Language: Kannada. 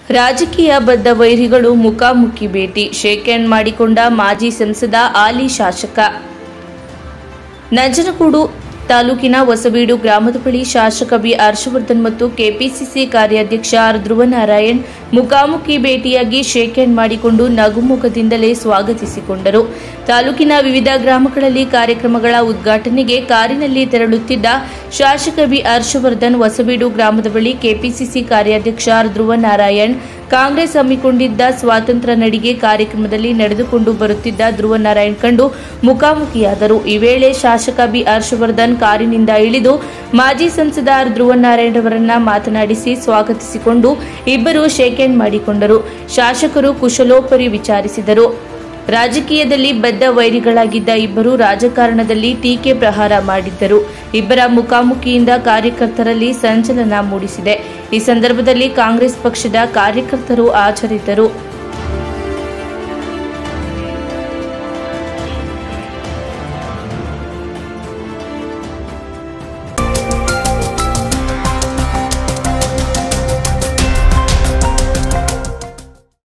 ರಾಜಕೀಯ ಬದ್ಧ ವೈರಿಗಳು ಮುಖಾಮುಖಿ ಭೇಟಿ ಶೇಕ್ ಹ್ಯಾಂಡ್ ಮಾಡಿಕೊಂಡ ಮಾಜಿ ಸಂಸದ ಹಾಲಿ ಶಾಸಕ ನಂಜನಗೂಡು ತಾಲೂಕಿನ ಹೊಸಬೀಡು ಗ್ರಾಮದ ಬಳಿ ಶಾಸಕ ಬಿ ಹರ್ಷವರ್ಧನ್ ಮತ್ತು ಕೆಪಿಸಿಸಿ ಕಾರ್ಯಾಧ್ಯಕ್ಷ ಆರ್ ಧ್ರುವನಾರಾಯಣ್ ಮುಖಾಮುಖಿ ಭೇಟಿಯಾಗಿ ಶೇಕ್ ಹ್ಯಾಂಡ್ ಮಾಡಿಕೊಂಡು ನಗುಮುಖದಿಂದಲೇ ಸ್ವಾಗತಿಸಿಕೊಂಡರು ತಾಲೂಕಿನ ವಿವಿಧ ಗ್ರಾಮಗಳಲ್ಲಿ ಕಾರ್ಯಕ್ರಮಗಳ ಉದ್ಘಾಟನೆಗೆ ಕಾರಿನಲ್ಲಿ ತೆರಳುತ್ತಿದ್ದ ಶಾಸಕ ಬಿ ಹರ್ಷವರ್ಧನ್ ಹೊಸಬೀಡು ಗ್ರಾಮದ ಬಳಿ ಕೆಪಿಸಿಸಿ ಕಾರ್ಯಾಧ್ಯಕ್ಷ ಆರ್ ಧ್ರುವನಾರಾಯಣ್ ಕಾಂಗ್ರೆಸ್ ಹಮ್ಮಿಕೊಂಡಿದ್ದ ಸ್ವಾತಂತ್ರ್ಯ ನಡಿಗೆ ಕಾರ್ಯಕ್ರಮದಲ್ಲಿ ನಡೆದುಕೊಂಡು ಬರುತ್ತಿದ್ದ ಧ್ರುವನಾರಾಯಣ್ ಕಂಡು ಮುಖಾಮುಖಿಯಾದರು ಈ ವೇಳೆ ಶಾಸಕ ಬಿ ಹರ್ಷವರ್ಧನ್ ಕಾರಿನಿಂದ ಇಳಿದು ಮಾಜಿ ಸಂಸದ ಆರ್ ಧ್ರುವನಾರಾಯಣ್ ಅವರನ್ನ ಮಾತನಾಡಿಸಿ ಸ್ವಾಗತಿಸಿಕೊಂಡು ಇಬ್ಬರು ಶೇಕ್ ಹ್ಯಾಂಡ್ ಮಾಡಿಕೊಂಡರು ಶಾಸಕರು ಕುಶಲೋಪರಿ ವಿಚಾರಿಸಿದರು ರಾಜಕೀಯದಲ್ಲಿ ಬದ್ಧ ವೈರಿಗಳಾಗಿದ್ದ ಇಬ್ಬರು ರಾಜಕಾರಣದಲ್ಲಿ ಟೀಕೆ ಪ್ರಹಾರ ಮಾಡಿದ್ದರು ಇಬ್ಬರ ಮುಖಾಮುಖಿಯಿಂದ ಕಾರ್ಯಕರ್ತರಲ್ಲಿ ಸಂಚಲನ ಮೂಡಿಸಿದೆ ಈ ಸಂದರ್ಭದಲ್ಲಿ ಕಾಂಗ್ರೆಸ್ ಪಕ್ಷದ ಕಾರ್ಯಕರ್ತರು ಹಾಜರಿದ್ದರು